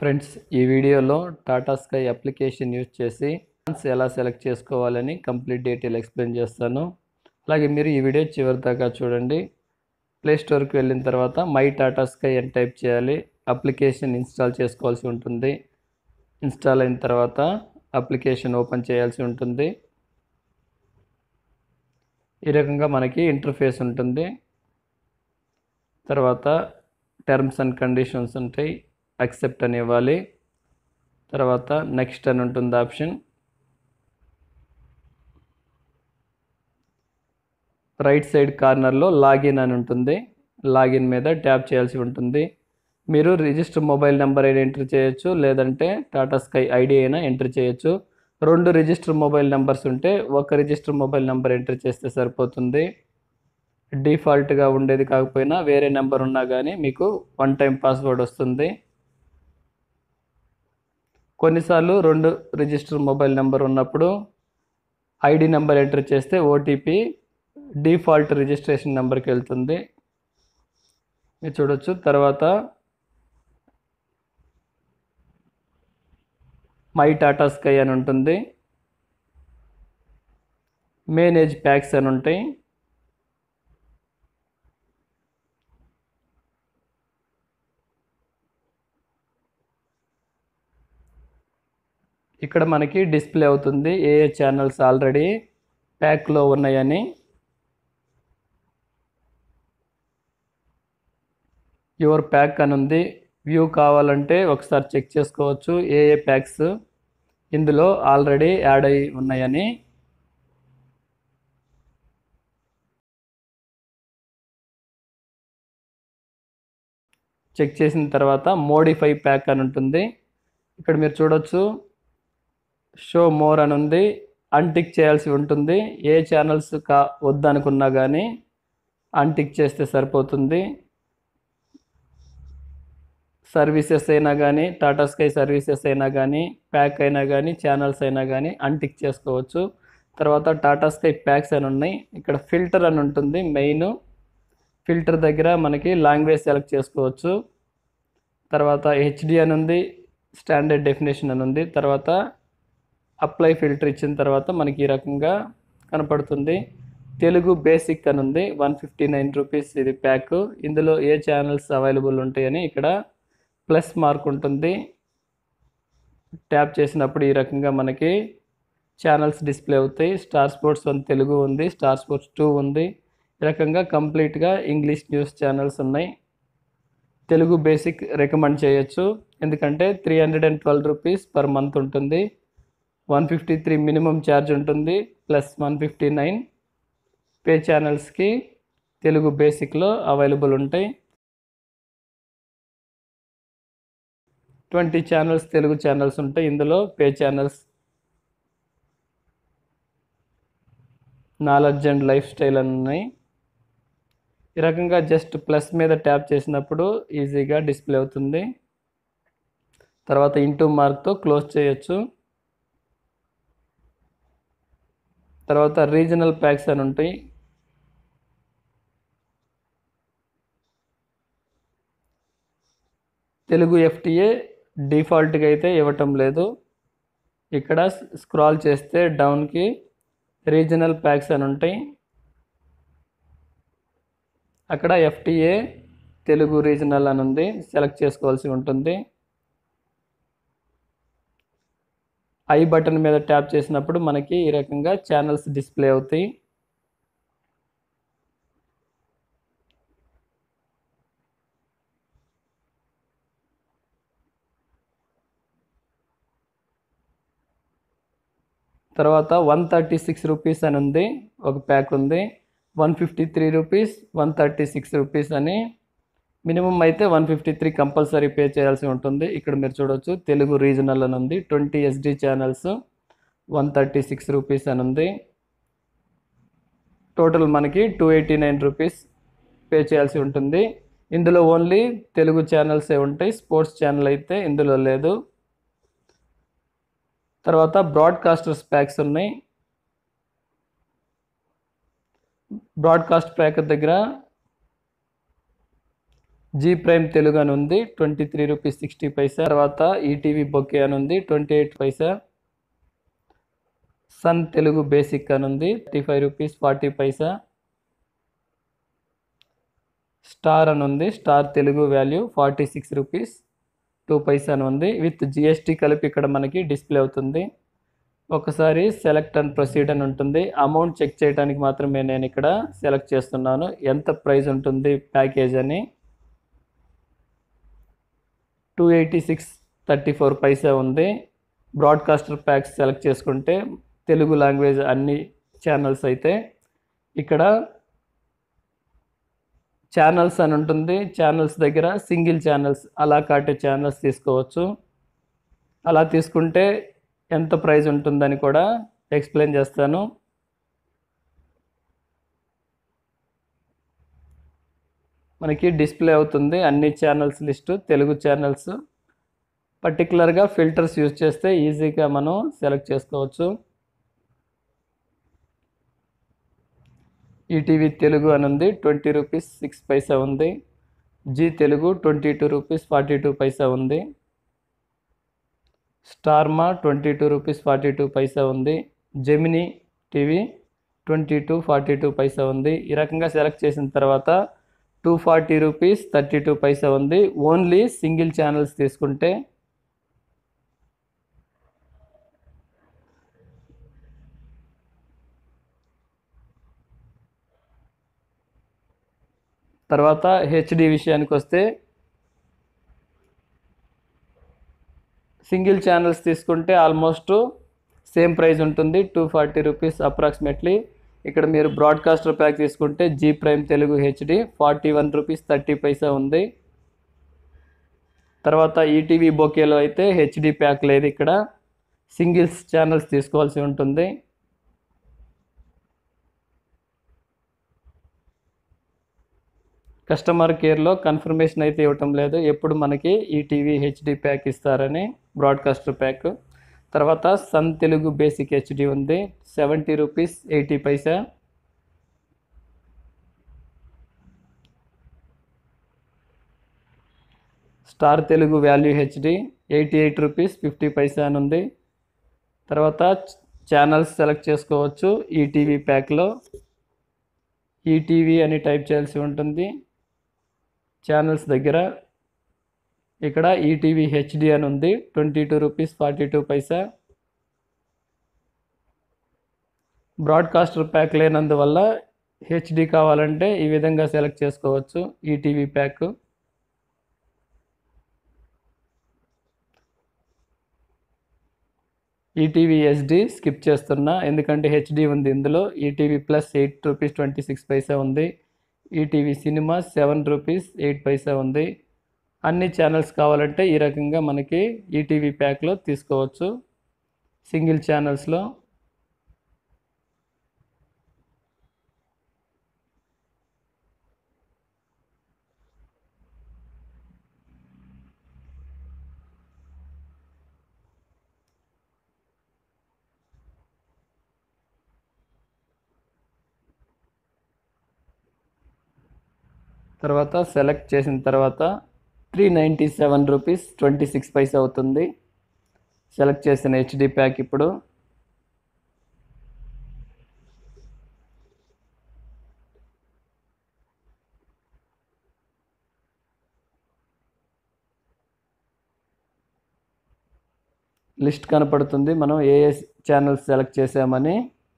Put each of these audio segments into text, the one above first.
friends ఈ వీడియోలో Tata Sky application use చేసి ప్లాన్స్ ఎలా సెలెక్ట్ చేసుకోవాలని కంప్లీట్ డీటెయిల్ ఎక్స్ప్లెయిన్ చేస్తాను అలాగే మీరు ఈ వీడియో చివరి దాకా చూడండి ప్లే స్టోర్కి వెళ్ళిన తర్వాత మై టాటా స్కై అని టైప్ చేయాలి అప్లికేషన్ ఇన్స్టాల్ చేసుకోవాల్సి ఉంటుంది ఇన్స్టాల్ అయిన తర్వాత అప్లికేషన్ ఓపెన్ చేయాల్సి ఉంటుంది ఈ రకంగా మనకి ఇంటర్ఫేస్ ఉంటుంది తర్వాత టర్మ్స్ అండ్ కండిషన్స్ ఉంటాయి అక్సెప్ట్ అని ఇవ్వాలి తర్వాత నెక్స్ట్ అని ఉంటుంది ఆప్షన్ రైట్ సైడ్ కార్నర్లో లాగిన్ అని ఉంటుంది లాగిన్ మీద ట్యాప్ చేయాల్సి ఉంటుంది మీరు రిజిస్టర్ మొబైల్ నెంబర్ అయినా ఎంటర్ చేయొచ్చు లేదంటే టాటా స్కై ఐడి అయినా ఎంటర్ చేయొచ్చు రెండు రిజిస్టర్ మొబైల్ నెంబర్స్ ఉంటే ఒక రిజిస్టర్ మొబైల్ నెంబర్ ఎంటర్ చేస్తే సరిపోతుంది డిఫాల్ట్గా ఉండేది కాకపోయినా వేరే నెంబర్ ఉన్నా కానీ మీకు వన్ టైం పాస్వర్డ్ వస్తుంది కొన్నిసార్లు రెండు రిజిస్టర్ మొబైల్ నెంబర్ ఉన్నప్పుడు ఐడి నెంబర్ ఎంటర్ చేస్తే ఓటీపీ డిఫాల్ట్ రిజిస్ట్రేషన్ నెంబర్కి వెళ్తుంది మీరు చూడొచ్చు తర్వాత మై టాటా స్కై అని ఉంటుంది మేనేజ్ ప్యాక్స్ అని ఉంటాయి ఇక్కడ మనకి డిస్ప్లే అవుతుంది ఏ ఏ ఛానల్స్ ఆల్రెడీ ప్యాక్లో ఉన్నాయని యువర్ ప్యాక్ అని ఉంది వ్యూ కావాలంటే ఒకసారి చెక్ చేసుకోవచ్చు ఏ ఏ ప్యాక్స్ ఇందులో ఆల్రెడీ యాడ్ అయి ఉన్నాయని చెక్ చేసిన తర్వాత మోడిఫై ప్యాక్ అని ఉంటుంది ఇక్కడ మీరు చూడొచ్చు షో మోర్ అని ఉంది అన్టిక్ చేయాల్సి ఉంటుంది ఏ ఛానల్స్ కా వద్దనుకున్నా కానీ అన్టిక్ చేస్తే సరిపోతుంది సర్వీసెస్ అయినా కానీ టాటా స్కై సర్వీసెస్ అయినా కానీ ప్యాక్ అయినా కానీ ఛానల్స్ అయినా కానీ అన్టిక్ చేసుకోవచ్చు తర్వాత టాటా స్కై ప్యాక్స్ అని ఉన్నాయి ఇక్కడ ఫిల్టర్ అని ఉంటుంది మెయిన్ ఫిల్టర్ దగ్గర మనకి లాంగ్వేజ్ సెలెక్ట్ చేసుకోవచ్చు తర్వాత హెచ్డి అని ఉంది స్టాండర్డ్ డెఫినేషన్ అని ఉంది తర్వాత అప్లై ఫిల్టర్ ఇచ్చిన తర్వాత మనకి ఈ రకంగా కనపడుతుంది తెలుగు బేసిక్ అని ఉంది వన్ ఫిఫ్టీ నైన్ రూపీస్ ఇది ప్యాక్ ఇందులో ఏ ఛానల్స్ అవైలబుల్ ఉంటాయని ఇక్కడ ప్లస్ మార్క్ ఉంటుంది ట్యాప్ చేసినప్పుడు ఈ రకంగా మనకి ఛానల్స్ డిస్ప్లే అవుతాయి స్టార్ స్పోర్ట్స్ వన్ తెలుగు ఉంది స్టార్ స్పోర్ట్స్ టూ ఉంది ఈ రకంగా కంప్లీట్గా ఇంగ్లీష్ న్యూస్ ఛానల్స్ ఉన్నాయి తెలుగు బేసిక్ రికమెండ్ చేయొచ్చు ఎందుకంటే three hundred and twelve rupees per month ఉంటుంది one fifty three minimum charge ఉంటుంది plus one fifty nine pay ఛానల్స్కి తెలుగు బేసిక్లో అవైలబుల్ ఉంటాయి ట్వంటీ ఛానల్స్ తెలుగు ఛానల్స్ ఉంటాయి ఇందులో pay channels knowledge and lifestyle అని ఉన్నాయి ఈ రకంగా జస్ట్ ప్లస్ మీద ట్యాప్ చేసినప్పుడు ఈజీగా డిస్ప్లే అవుతుంది తర్వాత ఇంటూ మార్క్తో క్లోజ్ చేయొచ్చు తర్వాత రీజనల్ ప్యాక్స్ అని ఉంటాయి తెలుగు ఎఫ్టీఏ డిఫాల్ట్గా అయితే ఇవ్వటం లేదు ఇక్కడ స్క్రాల్ చేస్తే డౌన్కి రీజనల్ ప్యాక్స్ అని ఉంటాయి అక్కడ ఎఫ్టీఏ తెలుగు రీజనల్ అని ఉంది సెలెక్ట్ చేసుకోవాల్సి ఉంటుంది ఐ బటన్ మీద ట్యాప్ చేసినప్పుడు మనకి ఈ రకంగా ఛానల్స్ డిస్ప్లే అవుతాయి తర్వాత వన్ థర్టీ సిక్స్ రూపీస్ అని ఉంది ఒక ప్యాక్ ఉంది one fifty three rupees one thirty six rupees అని మినిమం అయితే one fifty three compulsory pay చేయాల్సి ఉంటుంది ఇక్కడ మీరు చూడవచ్చు తెలుగు రీజనల్ అని ఉంది twenty SD channels one thirty six rupees అని ఉంది టోటల్ మనకి two eighty nine rupees pay చేయాల్సి ఉంటుంది ఇందులో ఓన్లీ తెలుగు ఛానల్సే ఉంటాయి స్పోర్ట్స్ ఛానల్ అయితే ఇందులో లేదు తర్వాత బ్రాడ్కాస్టర్స్ ప్యాక్స్ ఉన్నాయి బ్రాడ్కాస్ట్ ప్యాక్ దగ్గర జీ ప్రైమ్ తెలుగు అని ఉంది twenty three rupees sixty paisa తర్వాత ఈటీవీ బొకే అని ఉంది twenty eight paisa Sun Telugu basic అని ఉంది thirty five rupees forty paisa Star అని ఉంది Star Telugu value forty six rupees two paisa అని ఉంది విత్ జిఎస్టీ కలిపి ఇక్కడ మనకి డిస్ప్లే అవుతుంది ఒకసారి సెలెక్ట్ అండ్ ప్రొసీడ్ అని ఉంటుంది అమౌంట్ చెక్ చేయడానికి మాత్రమే నేను ఇక్కడ సెలెక్ట్ చేస్తున్నాను ఎంత ప్రైస్ ఉంటుంది ప్యాకేజ్ అని two eighty six thirty four paisa ఉంది బ్రాడ్కాస్టర్ ప్యాక్స్ సెలెక్ట్ చేసుకుంటే తెలుగు లాంగ్వేజ్ అన్ని ఛానల్స్ అయితే ఇక్కడ ఛానల్స్ అని ఉంటుంది ఛానల్స్ దగ్గర సింగిల్ ఛానల్స్ అలా కాటే ఛానల్స్ తీసుకోవచ్చు అలా తీసుకుంటే ఎంత ప్రైస్ ఉంటుందని కూడా ఎక్స్ప్లెయిన్ చేస్తాను మనకి డిస్ప్లే అవుతుంది అన్ని ఛానల్స్ లిస్టు తెలుగు ఛానల్స్ పర్టికులర్గా ఫిల్టర్స్ యూజ్ చేస్తే ఈజీగా మనం సెలెక్ట్ చేసుకోవచ్చు ఈటీవీ తెలుగు అని ఉంది ట్వంటీ రూపీస్ సిక్స్ పైసా ఉంది Zee Telugu twenty two rupees forty two paisa ఉంది Star Maa twenty two rupees forty two paisa ఉంది Gemini TV twenty two forty two paisa ఉంది ఈ రకంగా సెలెక్ట్ చేసిన తర్వాత two forty rupees thirty two paisa ఉంది ఓన్లీ సింగిల్ ఛానల్స్ తీసుకుంటే తర్వాత హెచ్డి విషయానికి వస్తే సింగిల్ ఛానల్స్ తీసుకుంటే ఆల్మోస్ట్ సేమ్ ప్రైస్ ఉంటుంది టూ ఫార్టీ రూపీస్ అప్రాక్సిమేట్లీ ఇక్కడ మీరు బ్రాడ్కాస్టర్ ప్యాక్ తీసుకుంటే Zee Prime Telugu HD forty one rupees thirty paisa ఉంది తర్వాత ఈటీవీ బొకేలో అయితే హెచ్డి ప్యాక్ లేదు ఇక్కడ సింగిల్స్ ఛానల్స్ తీసుకోవాల్సి ఉంటుంది కస్టమర్ కేర్లో కన్ఫర్మేషన్ అయితే ఇవ్వటం లేదు ఎప్పుడు మనకి ఈటీవీ హెచ్డి ప్యాక్ ఇస్తారని బ్రాడ్కాస్టర్ ప్యాక్ తర్వాత సన్ తెలుగు బేసిక్ హెచ్డి ఉంది seventy rupees eighty paisa Star Telugu value HD eighty eight rupees fifty paisa అని ఉంది తర్వాత ఛానల్స్ సెలెక్ట్ చేసుకోవచ్చు ఈటీవీ ప్యాక్లో ఈటీవీ అని టైప్ చేయాల్సి ఉంటుంది ఛానల్స్ దగ్గర ఇక్కడ ఈటీవీ హెచ్డి అని ఉంది twenty two rupees forty two paisa broadcaster pack లేనందువల్ల హెచ్డి కావాలంటే ఈ విధంగా సెలెక్ట్ చేసుకోవచ్చు ETV pack ETV SD skip చేస్తున్నా ఎందుకంటే హెచ్డి ఉంది ఇందులో ETV plus eight rupees twenty six paisa ఉంది ETV cinema seven rupees eight paisa ఉంది అన్ని ఛానల్స్ కావాలంటే ఈ రకంగా మనకి ఈటీవీ ప్యాక్లో తీసుకోవచ్చు సింగిల్ ఛానల్స్లో తర్వాత సెలెక్ట్ చేసిన తర్వాత three ninety seven rupees twenty six paisa అవుతుంది సెలెక్ట్ చేసిన హెచ్డి ప్యాక్ ఇప్పుడు లిస్ట్ కనపడుతుంది మనం ఏ ఏ ఛానల్స్ సెలెక్ట్ చేసామని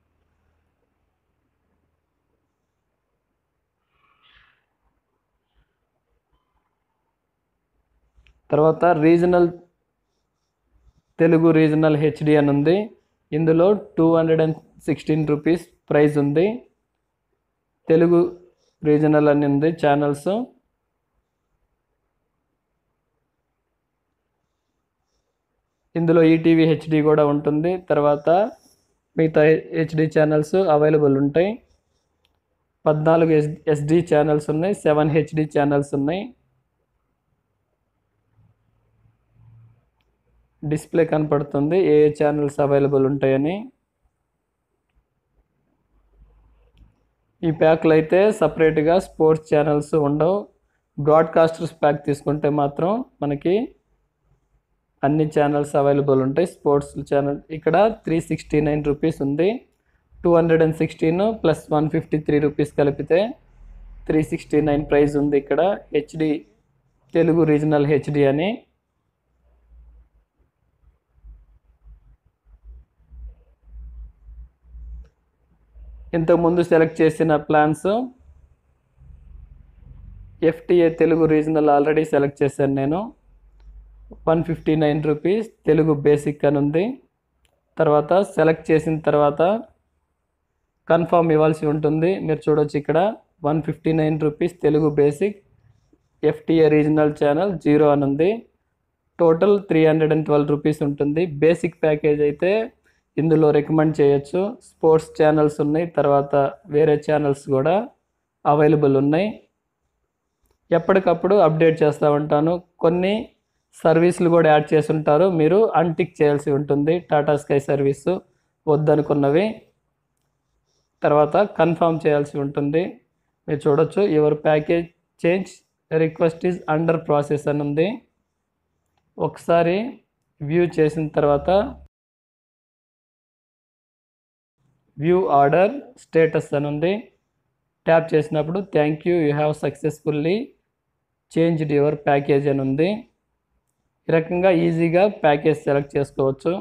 తర్వాత రీజనల్ తెలుగు రీజనల్ హెచ్డి అని ఉంది ఇందులో two hundred and sixteen rupees price ఉంది తెలుగు రీజనల్ అని ఉంది ఛానల్స్ ఇందులో ఈటీవీ హెచ్డి కూడా ఉంటుంది తర్వాత మిగతా హెచ్డి ఛానల్స్ అవైలబుల్ ఉంటాయి పద్నాలుగు ఎస్ ఎస్డి ఛానల్స్ ఉన్నాయి సెవెన్ హెచ్డి ఛానల్స్ ఉన్నాయి డిస్ప్లే కనపడుతుంది ఏ ఏ ఛానల్స్ అవైలబుల్ ఉంటాయని ఈ ప్యాక్లో అయితే సపరేట్గా స్పోర్ట్స్ ఛానల్స్ ఉండవు బ్రాడ్కాస్టర్స్ ప్యాక్ తీసుకుంటే మాత్రం మనకి అన్ని ఛానల్స్ అవైలబుల్ ఉంటాయి స్పోర్ట్స్ ఛానల్ ఇక్కడ త్రీ సిక్స్టీ నైన్ రూపీస్ ఉంది two hundred and sixteen plus one fifty three rupees కలిపితే త్రీ సిక్స్టీ నైన్ ప్రైస్ ఉంది ఇక్కడ హెచ్డి తెలుగు రీజనల్ హెచ్డి అని ఇంతకుముందు సెలెక్ట్ చేసిన plans FTA Telugu regional already select చేశాను నేను one fifty nine rupees Telugu basic అని ఉంది తర్వాత సెలెక్ట్ చేసిన తర్వాత కన్ఫర్మ్ ఇవ్వాల్సి ఉంటుంది మీరు చూడొచ్చు ఇక్కడ one fifty nine rupees Telugu basic FTA regional channel zero అని ఉంది total three hundred and twelve rupees ఉంటుంది బేసిక్ ప్యాకేజ్ అయితే ఇందులో రికమెండ్ చేయొచ్చు స్పోర్ట్స్ ఛానల్స్ ఉన్నాయి తర్వాత వేరే ఛానల్స్ కూడా అవైలబుల్ ఉన్నాయి ఎప్పటికప్పుడు అప్డేట్ చేస్తూ ఉంటాను కొన్ని సర్వీసులు కూడా యాడ్ చేసి ఉంటారు మీరు అన్టిక్ చేయాల్సి ఉంటుంది టాటా స్కై సర్వీసు వద్దనుకున్నవి తర్వాత కన్ఫర్మ్ చేయాల్సి ఉంటుంది మీరు చూడొచ్చు your package change request is under process అని ఉంది ఒకసారి వ్యూ చేసిన తర్వాత వ్యూ ఆర్డర్ స్టేటస్ అని ఉంది ట్యాప్ చేసినప్పుడు thank you you have successfully changed your package అని ఉంది ఈ రకంగా ఈజీగా ప్యాకేజ్ సెలెక్ట్ చేసుకోవచ్చు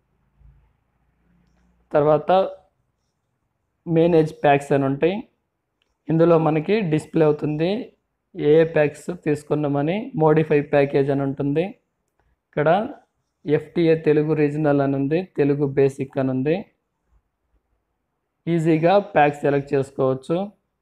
తర్వాత మేనేజ్ ప్యాక్స్ అని ఉంటాయి ఇందులో మనకి డిస్ప్లే అవుతుంది ఏ ప్యాక్స్ తీసుకున్నామని మోడిఫై ప్యాకేజ్ అని ఉంటుంది ఇక్కడ ఎఫ్టిఏ తెలుగు రీజనల్ అని ఉంది తెలుగు బేసిక్ అని ఉంది ఈజీగా ప్యాక్ సెలెక్ట్ చేసుకోవచ్చు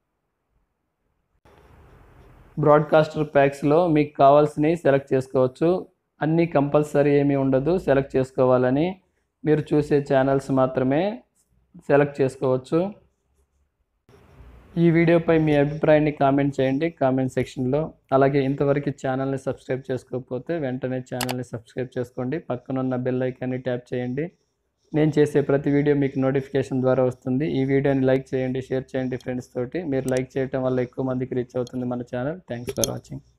బ్రాడ్కాస్టర్ ప్యాక్స్లో మీకు కావాల్సినవి సెలెక్ట్ చేసుకోవచ్చు అన్నీ కంపల్సరీ ఏమీ ఉండదు సెలెక్ట్ చేసుకోవాలని మీరు చూసే ఛానల్స్ మాత్రమే సెలెక్ట్ చేసుకోవచ్చు ఈ వీడియోపై మీ అభిప్రాయాన్ని కామెంట్ చేయండి కామెంట్ సెక్షన్లో అలాగే ఇంతవరకు ఛానల్ని సబ్స్క్రైబ్ చేసుకోకపోతే వెంటనే ఛానల్ని సబ్స్క్రైబ్ చేసుకోండి పక్కనున్న బెల్ ఐకాన్ని ట్యాప్ చేయండి నేను చేసే ప్రతి వీడియో మీకు నోటిఫికేషన్ ద్వారా వస్తుంది ఈ వీడియోని లైక్ చేయండి షేర్ చేయండి ఫ్రెండ్స్ తోటి మీరు లైక్ చేయడం వల్ల ఎక్కువ మందికి రీచ్ అవుతుంది మన ఛానల్ థ్యాంక్స్ ఫర్ వాచింగ్